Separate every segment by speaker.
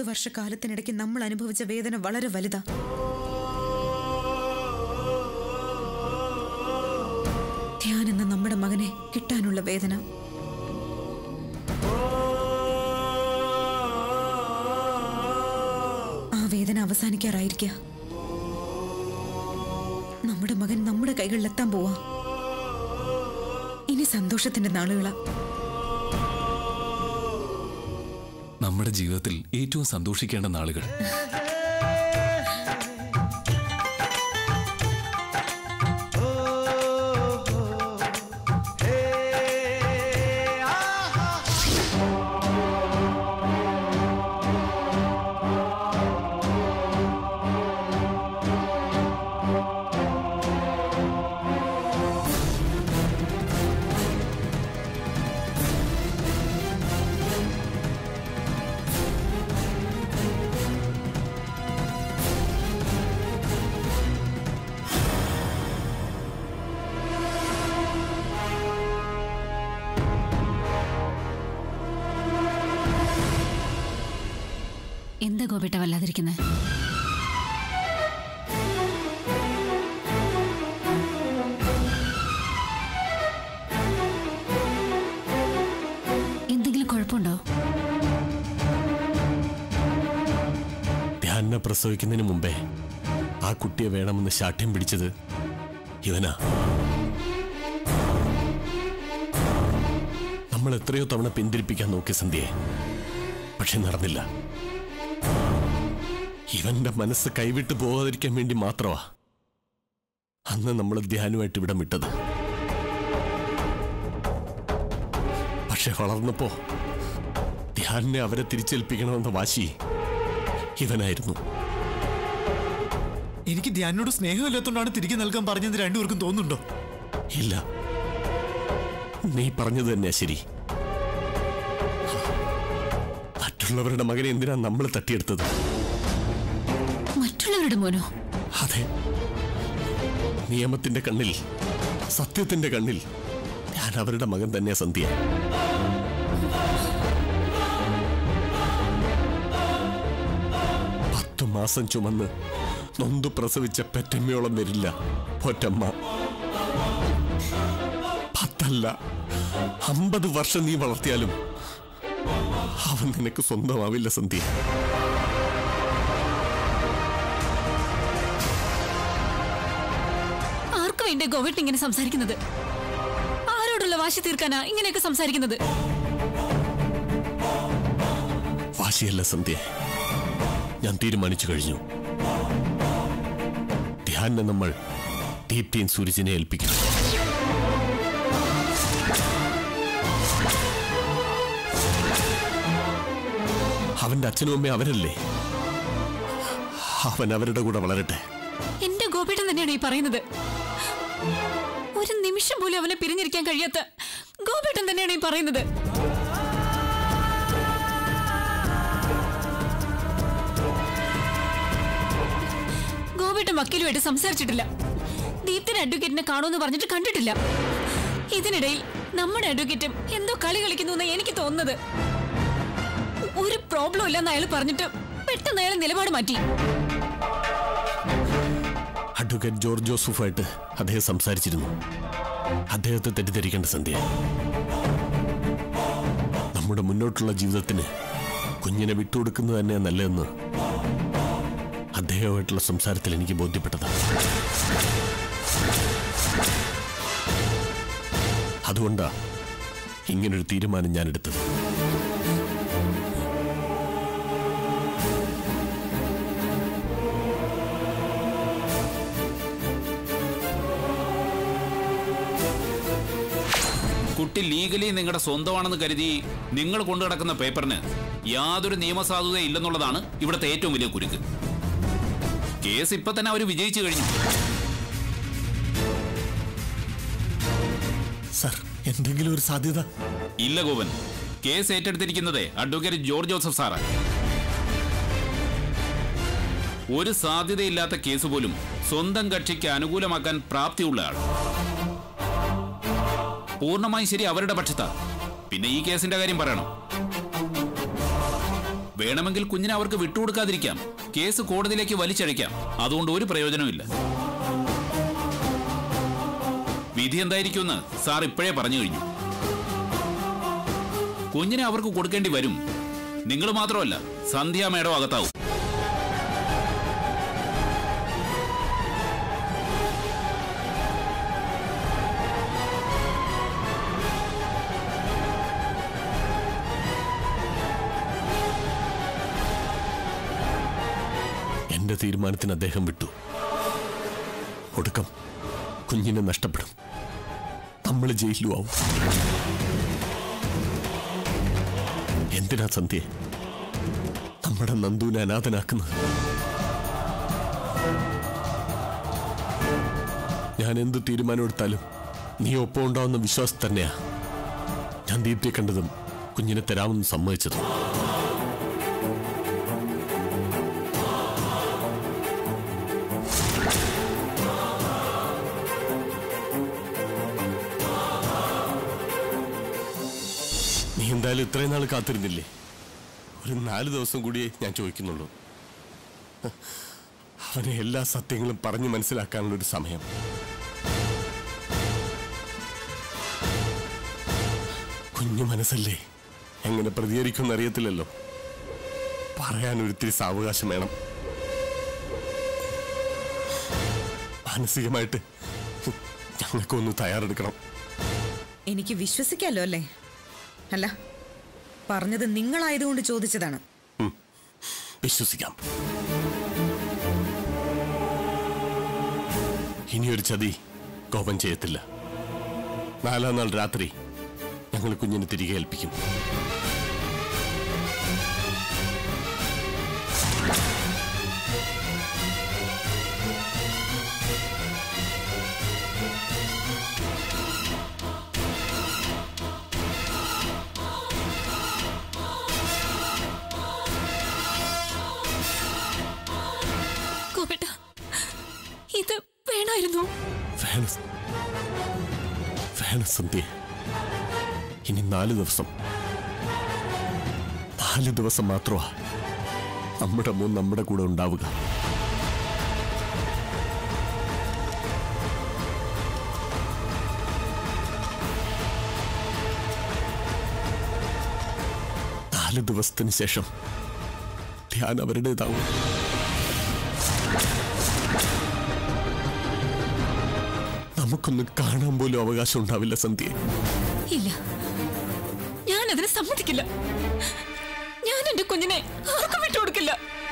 Speaker 1: പത്ത് വർഷക്കാലത്തിനിടയ്ക്ക് നമ്മൾ അനുഭവിച്ച വേദന വളരെ വലുതാ ധ്യാൻ എന്ന നമ്മുടെ മകനെ കിട്ടാനുള്ള വേദന ആ വേദന അവസാനിക്കാറായിരിക്കുക നമ്മുടെ മകൻ നമ്മുടെ കൈകളിലെത്താൻ പോവാ ഇനി സന്തോഷത്തിന്റെ നാളുകളാ
Speaker 2: നമ്മുടെ ജീവിതത്തിൽ ഏറ്റവും സന്തോഷിക്കേണ്ട നാളുകൾ
Speaker 3: എന്താ ഗോപേട്ട വല്ലാതിരിക്കുന്നത് എന്തെങ്കിലും കുഴപ്പമുണ്ടോ
Speaker 4: ധ്യാനെ പ്രസവിക്കുന്നതിന് മുമ്പേ ആ കുട്ടിയെ വേണമെന്ന് ശാഠ്യം പിടിച്ചത് ഇവനാ നമ്മൾ എത്രയോ തവണ പിന്തിരിപ്പിക്കാൻ നോക്കി സന്ധ്യയെ പക്ഷെ നടന്നില്ല ഇവന്റെ മനസ്സ് കൈവിട്ടു പോകാതിരിക്കാൻ വേണ്ടി മാത്രമാ അന്ന് നമ്മൾ ധ്യാനുമായിട്ട് ഇവിടം വിട്ടത് പക്ഷെ വളർന്നപ്പോ ധ്യാനിനെ അവരെ തിരിച്ചേൽപ്പിക്കണമെന്ന വാശി ഇവനായിരുന്നു
Speaker 5: എനിക്ക് ധ്യാനോട് സ്നേഹമില്ലാത്തതുകൊണ്ടാണ് തിരികെ നൽകാൻ പറഞ്ഞത് രണ്ടുപേർക്കും തോന്നുന്നുണ്ടോ
Speaker 4: ഇല്ല നീ പറഞ്ഞത് തന്നെയാ ശരി മറ്റുള്ളവരുടെ മകനെ എന്തിനാ നമ്മൾ തട്ടിയെടുത്തത്
Speaker 3: മറ്റുള്ളവരുടെ മോനോ
Speaker 4: അതെ നിയമത്തിന്റെ കണ്ണിൽ സത്യത്തിന്റെ കണ്ണിൽ ഞാൻ അവരുടെ മകൻ തന്നെയാ സന്ധ്യ പത്തു മാസം ചുമന്ന് നൊന്തു പ്രസവിച്ച പെറ്റമ്മയോളം വരില്ല ഒറ്റമ്മ പത്തല്ല അമ്പത് വർഷം നീ വളർത്തിയാലും അവൻ നിനക്ക് സ്വന്തമാവില്ല സന്ധ്യ
Speaker 3: ആർക്കു വേണ്ടി ഗോപേട്ടൻ ഇങ്ങനെ സംസാരിക്കുന്നത് ആരോടുള്ള വാശി തീർക്കാനാ ഇങ്ങനെയൊക്കെ സംസാരിക്കുന്നത്
Speaker 4: വാശിയല്ല സന്ധ്യ ഞാൻ തീരുമാനിച്ചു കഴിഞ്ഞു ധ്യാനെ നമ്മൾ ദീപ്തിയും സൂരജിനെ ഏൽപ്പിക്കണം അവന്റെ അച്ഛനും അമ്മയും അവരല്ലേ അവൻ അവരുടെ കൂടെ വളരട്ടെ
Speaker 3: എന്റെ ഗോപേട്ടൻ തന്നെയാണ് ഈ പറയുന്നത് ഒരു നിമിഷം പോലും അവനെ പിരിഞ്ഞിരിക്കാൻ കഴിയാത്ത ഗോപേട്ടൻ തന്നെയാണ് ഈ പറയുന്നത് ഗോപേട്ടൻ വക്കീലുമായിട്ട് സംസാരിച്ചിട്ടില്ല ദീപ്തിന് അഡ്വക്കേറ്റിനെ കാണുമെന്ന് പറഞ്ഞിട്ട് കണ്ടിട്ടില്ല ഇതിനിടയിൽ നമ്മുടെ അഡ്വക്കേറ്റും എന്തോ കളി കളിക്കുന്നു എന്ന് എനിക്ക് തോന്നുന്നത് ഒരു പ്രോബ്ലം ഇല്ലെന്ന് അയാൾ പറഞ്ഞിട്ട് പെട്ടെന്ന് അയാൾ നിലപാട് മാറ്റി
Speaker 4: അഡ്വക്കേറ്റ് ജോർജ് ജോസഫായിട്ട് അദ്ദേഹം സംസാരിച്ചിരുന്നു അദ്ദേഹത്തെ തെറ്റിദ്ധരിക്കേണ്ട സന്ധ്യ നമ്മുടെ മുന്നോട്ടുള്ള ജീവിതത്തിന് കുഞ്ഞിനെ വിട്ടുകൊടുക്കുന്നത് തന്നെ നല്ലതെന്ന് അദ്ദേഹമായിട്ടുള്ള സംസാരത്തിൽ എനിക്ക് ബോധ്യപ്പെട്ടതാണ് അതുകൊണ്ടാ ഇങ്ങനൊരു തീരുമാനം ഞാൻ എടുത്തത്
Speaker 6: കുട്ടി ലീഗലി നിങ്ങളുടെ സ്വന്തമാണെന്ന് കരുതി നിങ്ങൾ കൊണ്ടു നടക്കുന്ന പേപ്പറിന് യാതൊരു നിയമസാധുത ഇല്ലെന്നുള്ളതാണ് ഇവിടുത്തെ ഏറ്റവും വലിയ കുരുക്ക് കേസ് ഇപ്പൊ തന്നെ അവർ വിജയിച്ചു കഴിഞ്ഞു
Speaker 4: സർ എന്തെങ്കിലും ഒരു സാധ്യത
Speaker 6: ഇല്ല ഗോപൻ കേസ് ഏറ്റെടുത്തിരിക്കുന്നത് അഡ്വക്കേറ്റ് ജോർജ് ജോസഫ് സാറാണ് ഒരു സാധ്യതയില്ലാത്ത കേസ് പോലും സ്വന്തം കക്ഷിക്ക് അനുകൂലമാക്കാൻ പ്രാപ്തിയുള്ള ആൾ പൂർണ്ണമായും ശരി അവരുടെ പക്ഷത്താ പിന്നെ ഈ കേസിന്റെ കാര്യം പറയണം വേണമെങ്കിൽ കുഞ്ഞിനെ അവർക്ക് വിട്ടുകൊടുക്കാതിരിക്കാം കേസ് കോടതിയിലേക്ക് വലിച്ചഴയ്ക്കാം അതുകൊണ്ട് ഒരു പ്രയോജനമില്ല വിധി എന്തായിരിക്കുമെന്ന് സാർ ഇപ്പോഴേ പറഞ്ഞു കഴിഞ്ഞു കുഞ്ഞിനെ അവർക്ക് കൊടുക്കേണ്ടി വരും നിങ്ങൾ മാത്രമല്ല സന്ധ്യ മേഡം അകത്താവും
Speaker 4: എന്റെ തീരുമാനത്തിന് അദ്ദേഹം വിട്ടു ഒടുക്കം കുഞ്ഞിനെ നഷ്ടപ്പെടും നമ്മൾ ജയിലിലും ആവും എന്തിനാ സന്ധ്യ നമ്മുടെ നന്ദുവിനെ അനാഥനാക്കുന്നത് ഞാൻ എന്ത് തീരുമാനമെടുത്താലും നീ ഒപ്പം ഉണ്ടാവുന്ന വിശ്വാസം തന്നെയാ ഞാൻ ദീപ്തിയെ കണ്ടതും കുഞ്ഞിനെ തരാമെന്ന് സമ്മതിച്ചതും നീ എന്തായാലും ഇത്രയും നാൾ കാത്തിരുന്നില്ലേ ഒരു നാല് ദിവസം കൂടിയേ ഞാൻ ചോദിക്കുന്നുള്ളൂ അവനെ എല്ലാ സത്യങ്ങളും പറഞ്ഞു മനസ്സിലാക്കാനുള്ള ഒരു സമയം കുഞ്ഞു മനസ്സല്ലേ എങ്ങനെ പ്രതികരിക്കുമെന്ന് അറിയത്തില്ലല്ലോ പറയാൻ ഒരിത്തിരി സാവകാശം വേണം മാനസികമായിട്ട് ഞങ്ങൾക്കൊന്ന് തയ്യാറെടുക്കണം
Speaker 1: എനിക്ക് വിശ്വസിക്കാലോ അല്ലേ അല്ല പറഞ്ഞത് നിങ്ങളായതുകൊണ്ട് ചോദിച്ചതാണ്
Speaker 4: വിശ്വസിക്കാം ഇനിയൊരു ചതി കോപം ചെയ്യത്തില്ല നാലാം നാൾ രാത്രി ഞങ്ങൾ കുഞ്ഞിനെ തിരികെ ഏൽപ്പിക്കും
Speaker 3: ഗോപിട്ട ഇത് വേണമായിരുന്നു
Speaker 4: വേണം വേണം സന്ധ്യ ഇനി നാല് ദിവസം നാല് ദിവസം മാത്രമാ നമ്മുടെ മോൻ നമ്മുടെ കൂടെ ഉണ്ടാവുക നാല് ദിവസത്തിന് ശേഷം ധ്യാൻ അവരുടേതാവും നമുക്കൊന്ന് കാണാൻ പോലും അവകാശം ഉണ്ടാവില്ല സന്ധ്യ
Speaker 3: ഇല്ല ഞാൻ അതിന് സമ്മതിക്കില്ല ഞാൻ എന്റെ കുഞ്ഞിനെ ആർക്കും വിട്ടുകൊടുക്കില്ല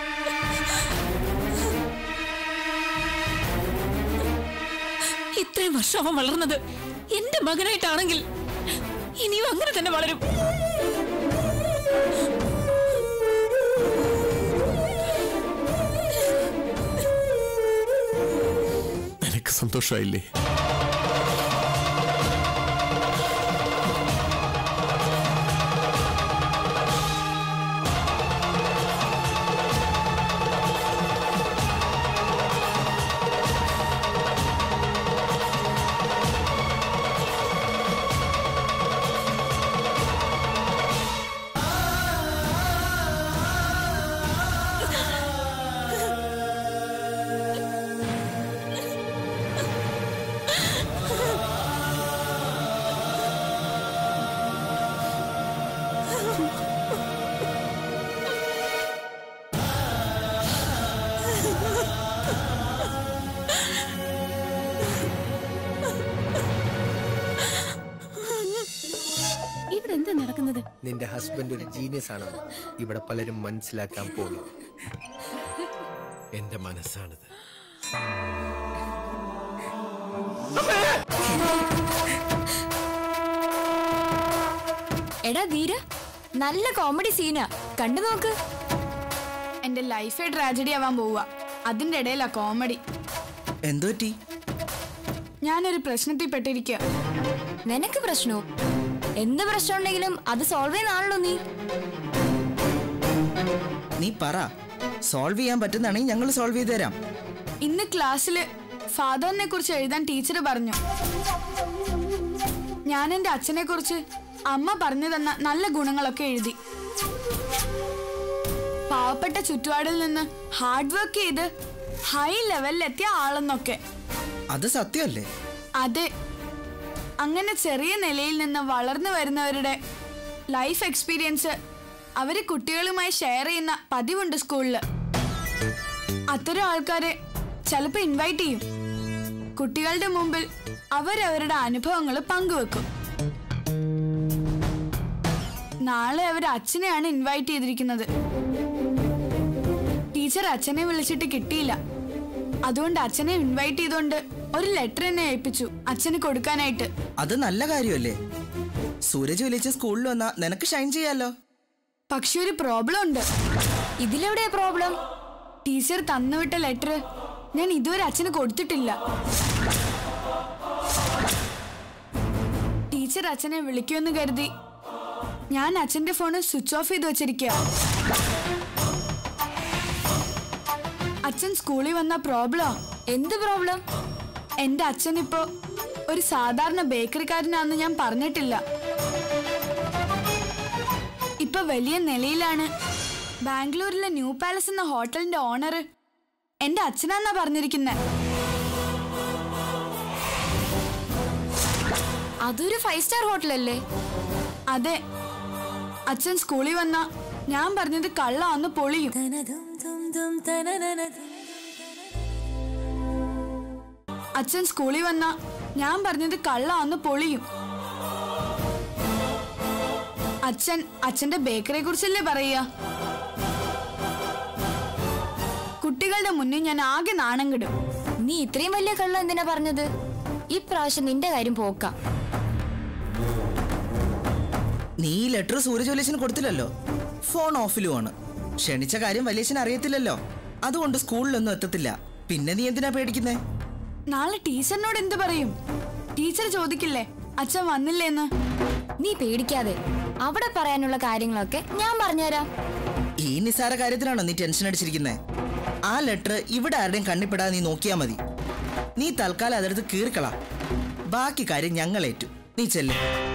Speaker 3: ഇത്രയും വർഷം അവൻ വളർന്നത് എന്റെ മകനായിട്ടാണെങ്കിൽ ഇനിയും അങ്ങനെ തന്നെ വളരും
Speaker 4: നിനക്ക് സന്തോഷമായില്ലേ
Speaker 3: ഇവിടെ എന്താ നടക്കുന്നത്
Speaker 7: നിന്റെ ഹസ്ബൻഡ് ഒരു ജീനിയസ് ആണെന്ന് ഇവിടെ പലരും മനസ്സിലാക്കാൻ പോകും എന്റെ മനസ്സാണിത്
Speaker 8: എടാ ധീര നല്ല കോമഡി സീനാ കണ്ടു നോക്ക്
Speaker 9: എന്റെ ലൈഫേ ട്രാജഡി ആവാൻ പോവുക അതിന്റെ ഇടയിലാ കോമഡി
Speaker 10: എന്തുപറ്റി
Speaker 9: ഞാനൊരു പ്രശ്നത്തിൽ പെട്ടിരിക്കുക
Speaker 8: നിനക്ക് പ്രശ്നോ എന്ത് പ്രശ്നം ഉണ്ടെങ്കിലും അത് സോൾവ് ചെയ്യുന്നാണല്ലോ നീ
Speaker 10: നീ പറ സോൾവ് ചെയ്യാൻ പറ്റുന്നതാണെങ്കിൽ ഞങ്ങൾ സോൾവ് ചെയ്ത് തരാം
Speaker 9: ഇന്ന് ക്ലാസ്സില് ഫാദറിനെ കുറിച്ച് എഴുതാൻ ടീച്ചർ പറഞ്ഞു ഞാൻ എന്റെ അച്ഛനെ കുറിച്ച് അമ്മ പറഞ്ഞു തന്ന നല്ല ഗുണങ്ങളൊക്കെ എഴുതി പാവപ്പെട്ട ചുറ്റുപാടിൽ നിന്ന് ഹാർഡ് വർക്ക് ചെയ്ത് ഹൈ ലെവലിലെത്തിയ ആളെന്നൊക്കെ
Speaker 10: അത് സത്യമല്ലേ
Speaker 9: അതെ അങ്ങനെ ചെറിയ നിലയിൽ നിന്ന് വളർന്നു വരുന്നവരുടെ ലൈഫ് എക്സ്പീരിയൻസ് അവര് കുട്ടികളുമായി ഷെയർ ചെയ്യുന്ന പതിവുണ്ട് സ്കൂളിൽ അത്തരം ആൾക്കാരെ ചിലപ്പോൾ ഇൻവൈറ്റ് ചെയ്യും കുട്ടികളുടെ മുമ്പിൽ അവരവരുടെ അനുഭവങ്ങൾ പങ്കുവെക്കും നാളെ അവർ അച്ഛനെയാണ് ഇൻവൈറ്റ് ചെയ്തിരിക്കുന്നത് ടീച്ചർ അച്ഛനെ വിളിച്ചിട്ട് കിട്ടിയില്ല അതുകൊണ്ട് അച്ഛനെ ഇൻവൈറ്റ് ചെയ്തുകൊണ്ട് ഒരു ലെറ്റർ എന്നെ ഏൽപ്പിച്ചു അച്ഛന് കൊടുക്കാനായിട്ട്
Speaker 10: അത് നല്ല കാര്യമല്ലേ സൂരജ് വിളിച്ച് സ്കൂളിൽ വന്നാ നിനക്ക് ഷൈൻ ചെയ്യാലോ
Speaker 9: പക്ഷെ ഒരു പ്രോബ്ലം ഉണ്ട്
Speaker 8: ഇതിലെവിടെയാ പ്രോബ്ലം
Speaker 9: ടീച്ചർ തന്നുവിട്ട ലെറ്റർ ഞാൻ ഇതുവരെ അച്ഛന് കൊടുത്തിട്ടില്ല ടീച്ചർ അച്ഛനെ വിളിക്കുമെന്ന് കരുതി ഞാൻ അച്ഛന്റെ ഫോണ് സ്വിച്ച് ഓഫ് ചെയ്ത് വെച്ചിരിക്കുക അച്ഛൻ സ്കൂളിൽ വന്ന പ്രോബ്ലം
Speaker 8: എന്ത് പ്രോബ്ലം
Speaker 9: എന്റെ അച്ഛൻ ഇപ്പോ ഒരു സാധാരണ ബേക്കറിക്കാരനാന്ന് ഞാൻ പറഞ്ഞിട്ടില്ല ഇപ്പൊ വലിയ നിലയിലാണ് ബാംഗ്ലൂരിലെ ന്യൂ പാലസ് എന്ന ഹോട്ടലിന്റെ ഓണർ എന്റെ അച്ഛനാന്നാ പറഞ്ഞിരിക്കുന്നത്
Speaker 8: അതൊരു ഫൈവ് സ്റ്റാർ ഹോട്ടലല്ലേ
Speaker 9: അതെ അച്ഛൻ സ്കൂളിൽ വന്ന ഞാൻ പറഞ്ഞത് കള്ളാന്ന് പൊളിയും അച്ഛൻ സ്കൂളിൽ വന്ന ഞാൻ പറഞ്ഞത് കള്ളാന്ന് പൊളിയും അച്ഛൻ അച്ഛന്റെ ബേക്കറിയെ കുറിച്ചല്ലേ പറയുക കുട്ടികളുടെ മുന്നിൽ ഞാൻ ആകെ നാണം കിടും
Speaker 8: നീ ഇത്രയും വലിയ കള്ളം എന്തിനാ പറഞ്ഞത് ഇപ്രാവശ്യം നിന്റെ കാര്യം പോക്കാം
Speaker 10: നീ ഈ ലെറ്റർ സൂരജ് വലിയച്ഛന് കൊടുത്തില്ലല്ലോ ഫോൺ ഓഫിലുമാണ് ക്ഷണിച്ച കാര്യം വലിയച്ഛൻ അറിയത്തില്ലല്ലോ അതുകൊണ്ട് സ്കൂളിലൊന്നും എത്തത്തില്ല പിന്നെ നീ എന്തിനാ പേടിക്കുന്നേ
Speaker 9: നാളെ ടീച്ചറിനോട് എന്ത് പറയും ടീച്ചർ ചോദിക്കില്ലേ അച്ഛൻ വന്നില്ലേന്ന്
Speaker 8: നീ പേടിക്കാതെ അവിടെ പറയാനുള്ള കാര്യങ്ങളൊക്കെ ഞാൻ പറഞ്ഞുതരാം
Speaker 10: ഈ നിസ്സാര കാര്യത്തിനാണോ നീ ടെൻഷൻ അടിച്ചിരിക്കുന്നേ ആ ലെറ്റർ ഇവിടെ ആരുടെയും കണ്ണിപ്പെടാതെ നീ നോക്കിയാ മതി നീ തൽക്കാലം അതെടുത്ത് കീറിക്കള ബാക്കി കാര്യം ഞങ്ങൾ ഏറ്റു നീ ചെല്ലേ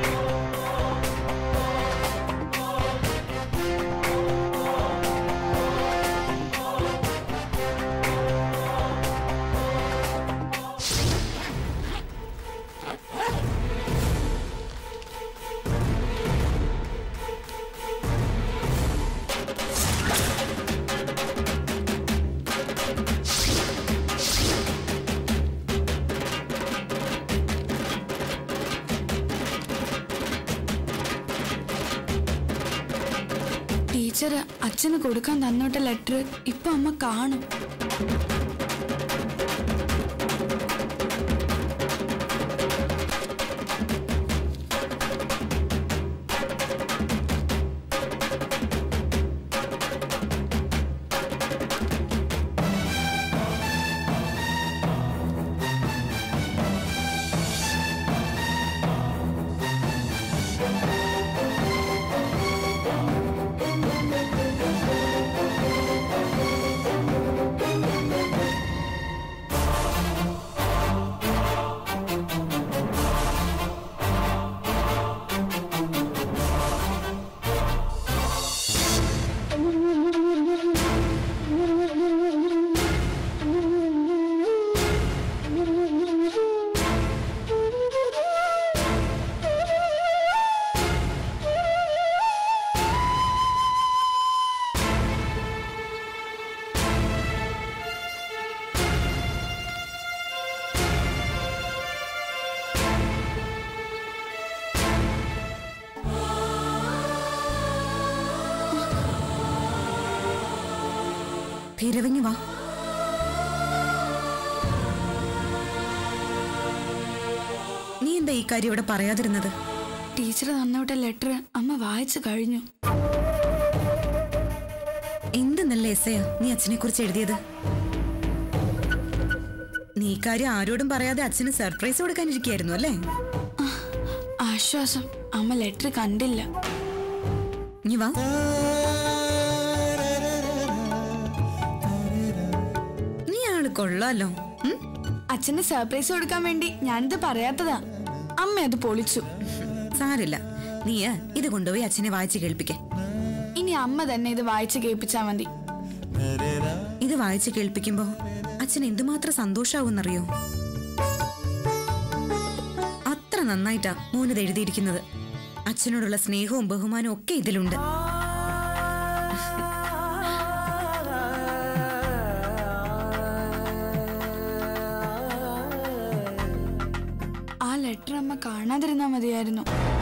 Speaker 9: ടീച്ചർ അച്ഛന് കൊടുക്കാൻ തന്നോട്ട ലെറ്റർ ഇപ്പൊ അമ്മ കാണും
Speaker 1: ഭൈരവങ്ങി വാ നീ എന്താ ഈ കാര്യം ഇവിടെ പറയാതിരുന്നത്
Speaker 9: ടീച്ചർ തന്നോട്ട ലെറ്റർ അമ്മ വായിച്ചു കഴിഞ്ഞു
Speaker 1: എന്ത് നല്ല എസ്സയാ നീ അച്ഛനെ കുറിച്ച് എഴുതിയത് നീ ഈ കാര്യം ആരോടും പറയാതെ അച്ഛന് സർപ്രൈസ് കൊടുക്കാനിരിക്കായിരുന്നു അല്ലേ
Speaker 9: ആശ്വാസം അമ്മ ലെറ്റർ കണ്ടില്ല
Speaker 1: നീ വാ നീ ആള് കൊള്ളാലോ ഉം?
Speaker 9: അച്ഛന് സർപ്രൈസ് കൊടുക്കാൻ വേണ്ടി ഞാനിത് പറയാത്തതാ അമ്മ അത് പൊളിച്ചു
Speaker 1: സാരില്ല നീ ഇത് കൊണ്ടുപോയി അച്ഛനെ വായിച്ച് കേൾപ്പിക്കേ
Speaker 9: ഇനി അമ്മ തന്നെ ഇത് വായിച്ചു കേൾപ്പിച്ചാ മതി
Speaker 1: ഇത് വായിച്ച് കേൾപ്പിക്കുമ്പോ അച്ഛൻ എന്തുമാത്രം സന്തോഷാവുന്നറിയോ അത്ര നന്നായിട്ടാ മോനിത് എഴുതിയിരിക്കുന്നത് അച്ഛനോടുള്ള സ്നേഹവും ബഹുമാനവും ഒക്കെ ഇതിലുണ്ട്
Speaker 9: ആ ലെറ്റർ അമ്മ കാണാതിരുന്നാ മതിയായിരുന്നു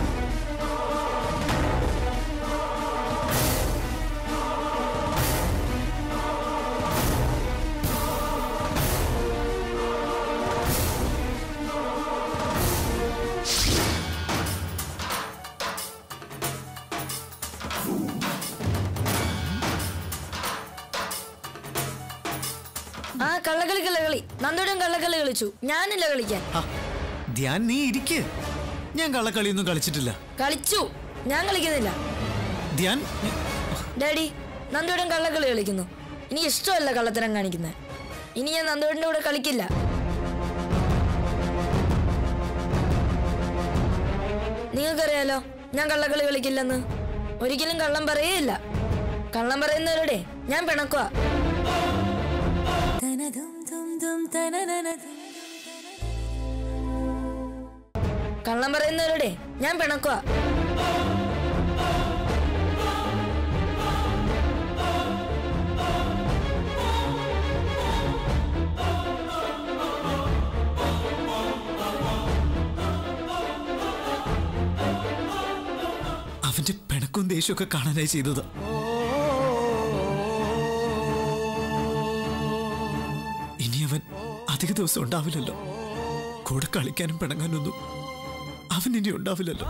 Speaker 11: ആ കള്ളക്കളി കള്ളക്കളി നന്ദോടും കള്ളക്കളി കളിച്ചു ഞാനില്ല കളിക്കാൻ
Speaker 5: ആ, ധ്യാൻ നീ ഇരിക്ക് ഞാൻ കള്ളക്കളിയൊന്നും കളിച്ചിട്ടില്ല
Speaker 11: കളിച്ചു ഞാൻ കളിക്കുന്നില്ല
Speaker 5: ധ്യാൻ
Speaker 11: ഡാഡി നന്ദോടും കള്ളക്കളി കളിക്കുന്നു ഇനി ഇഷ്ടമല്ല കള്ളത്തരം കാണിക്കുന്നത് ഇനി ഞാൻ നന്ദോടിന്റെ കൂടെ കളിക്കില്ല നിങ്ങൾക്കറിയാലോ ഞാൻ കള്ളക്കളി കളിക്കില്ലെന്ന് ഒരിക്കലും കള്ളം പറയേയില്ല കള്ളം പറയുന്നവരുടെ ഞാൻ പിണക്കുവാ കള്ളം പറയുന്നവരുടെ ഞാൻ പിണക്കുവാ
Speaker 5: അവന്റെ പിണക്കും ദേഷ്യമൊക്കെ കാണാനായി ചെയ്തത് ഇനി അവൻ അധിക ദിവസം ഉണ്ടാവില്ലല്ലോ കൂടെ കളിക്കാനും പിണങ്ങാനൊന്നും അവൻ ഇനി ഉണ്ടാവില്ലല്ലോ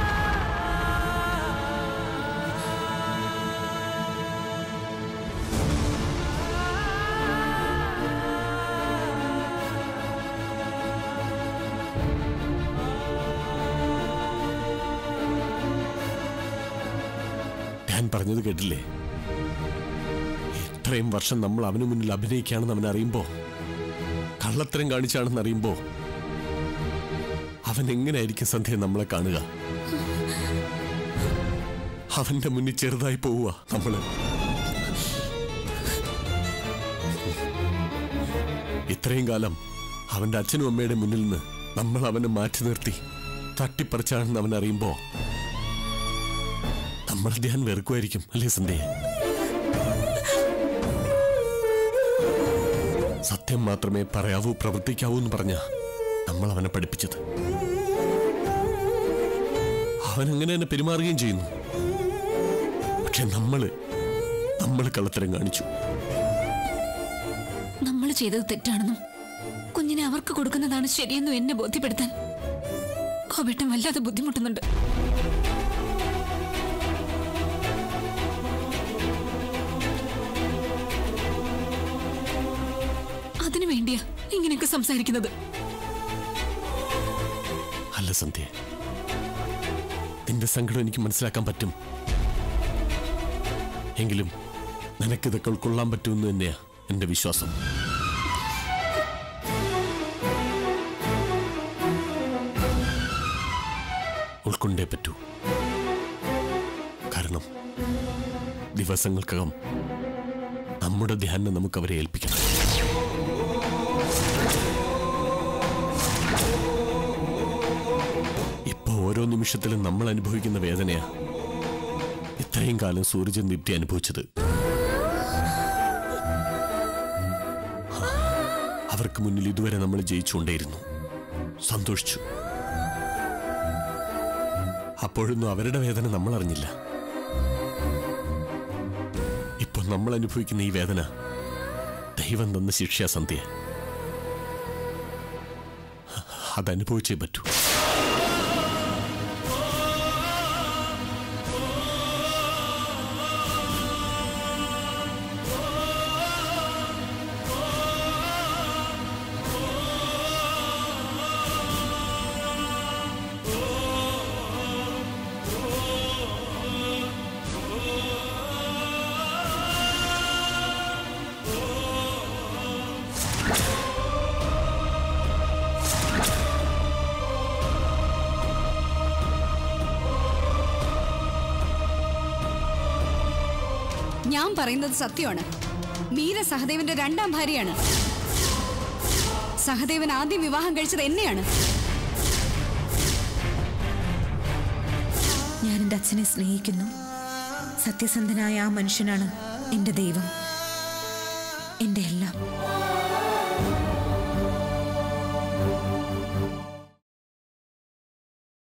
Speaker 4: ഞാൻ പറഞ്ഞത് കേട്ടില്ലേ ഇത്രയും വർഷം നമ്മൾ അവന് മുന്നിൽ അഭിനയിക്കുകയാണെന്ന് അവൻ അറിയുമ്പോ കള്ളത്തരം കാണിച്ചാണെന്ന് അറിയുമ്പോ അവൻ എങ്ങനെയായിരിക്കും സന്ധ്യ നമ്മളെ കാണുക അവന്റെ മുന്നിൽ ചെറുതായി പോവുക നമ്മള് ഇത്രയും കാലം അവന്റെ അച്ഛനും അമ്മയുടെ മുന്നിൽ നിന്ന് നമ്മൾ അവനെ മാറ്റി നിർത്തി തട്ടിപ്പറിച്ചാണെന്ന് അവൻ അറിയുമ്പോ നമ്മൾ ധ്യാൻ വെറുക്കുമായിരിക്കും അല്ലേ സന്ധ്യ സത്യം മാത്രമേ പറയാവൂ പ്രവർത്തിക്കാവൂ എന്ന് പറഞ്ഞ നമ്മൾ അവനെ പഠിപ്പിച്ചത് അവൻ അങ്ങനെ തന്നെ പെരുമാറുകയും ചെയ്യുന്നു പക്ഷെ നമ്മള് നമ്മൾ കള്ളത്തരം കാണിച്ചു
Speaker 3: നമ്മൾ ചെയ്തത് തെറ്റാണെന്നും കുഞ്ഞിനെ അവർക്ക് കൊടുക്കുന്നതാണ് ശരിയെന്നും എന്നെ ബോധ്യപ്പെടുത്താൻ കോപേട്ടൻ വല്ലാതെ ബുദ്ധിമുട്ടുന്നുണ്ട് അതിനു വേണ്ടിയാ ഇങ്ങനെയൊക്കെ സംസാരിക്കുന്നത്
Speaker 4: അല്ല സന്ധ്യ നിന്റെ സങ്കടം എനിക്ക് മനസ്സിലാക്കാൻ പറ്റും എങ്കിലും നിനക്കിതൊക്കെ ഉൾക്കൊള്ളാൻ പറ്റുമെന്ന് തന്നെയാ എന്റെ വിശ്വാസം ഉൾക്കൊണ്ടേ പറ്റൂ കാരണം ദിവസങ്ങൾക്കകം നമ്മുടെ ധ്യാനം നമുക്ക് അവരെ ഏൽപ്പിക്കണം ഇപ്പൊ ഓരോ നിമിഷത്തിലും നമ്മൾ അനുഭവിക്കുന്ന വേദനയാ ഇത്രയും കാലം സൂര്യൻ ദീപ്തി അനുഭവിച്ചത് അവർക്ക് മുന്നിൽ ഇതുവരെ നമ്മൾ ജയിച്ചുകൊണ്ടേയിരുന്നു സന്തോഷിച്ചു അപ്പോഴൊന്നും അവരുടെ വേദന നമ്മൾ അറിഞ്ഞില്ല ഇപ്പൊ നമ്മൾ അനുഭവിക്കുന്ന ഈ വേദന ദൈവം തന്ന ശിക്ഷാസന്ധ്യ അതനുഭവിച്ചേ പറ്റൂ
Speaker 12: ഞാൻ പറയുന്നത് സത്യമാണ് മീര സഹദേവന്റെ രണ്ടാം ഭാര്യയാണ് സഹദേവൻ ആദ്യം വിവാഹം കഴിച്ചത് എന്നെയാണ്
Speaker 1: ഞാൻ എൻ്റെ അച്ഛനെ സ്നേഹിക്കുന്നു സത്യസന്ധനായ ആ മനുഷ്യനാണ് എൻ്റെ ദൈവം എൻ്റെ എല്ലാം